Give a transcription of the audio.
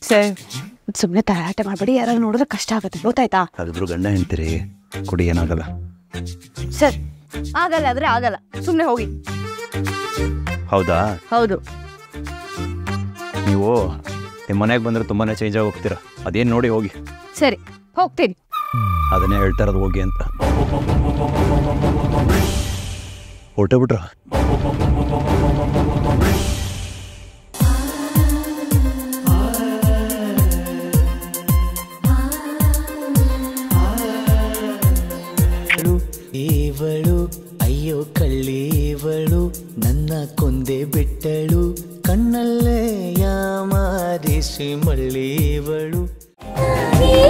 sir ಸುಮ್ಮನೆ ತರಾಟೆ ಮಾಡಬೇಡಿ ಯಾರು ನೋಡಿದ್ರೆ ಕಷ್ಟ ಆಗುತ್ತೆ ಗೊತ್ತಾಯ್ತಾ ಅದಿಬ್ರು ಗಂಡ ಹೆಂಡ್ತೀರಿ ಕುಡಿ ಏನಾಗಲ್ಲ ಸರ್ ಆಗಲ್ಲ ಆದ್ರೆ ಆಗಲ್ಲ ಸುಮ್ಮನೆ ಹೋಗಿ ಹೌದಾ ಹೌದು ನೀವು ನಿಮ್ಮ ಮನೆಗೆ ಬಂದರೆ ತುಂಬಾ ಚೇಂಜ್ ಆಗಿ ಹೋಗ್ತೀರಾ ಅದೇನು ನೋಡಿ ಹೋಗಿ ಸರಿ ಹೋಗ್ತೀನಿ ಅದನ್ನೇ ಹೇಳ್ತಾ ಇರೋದು ಹೋಗಿ ಅಂತ ಹೊರಟೇ ಬಿಟ್ರ ಇವಳು ಅಯ್ಯೋ ಕಳ್ಳೀವಳು ನನ್ನ ಕೊಂದೆ ಬಿಟ್ಟಳು ಕಣ್ಣಲ್ಲೇ ಯಾಮಾರಿಸಿ ಮಳ್ಳೀವಳು ನೀ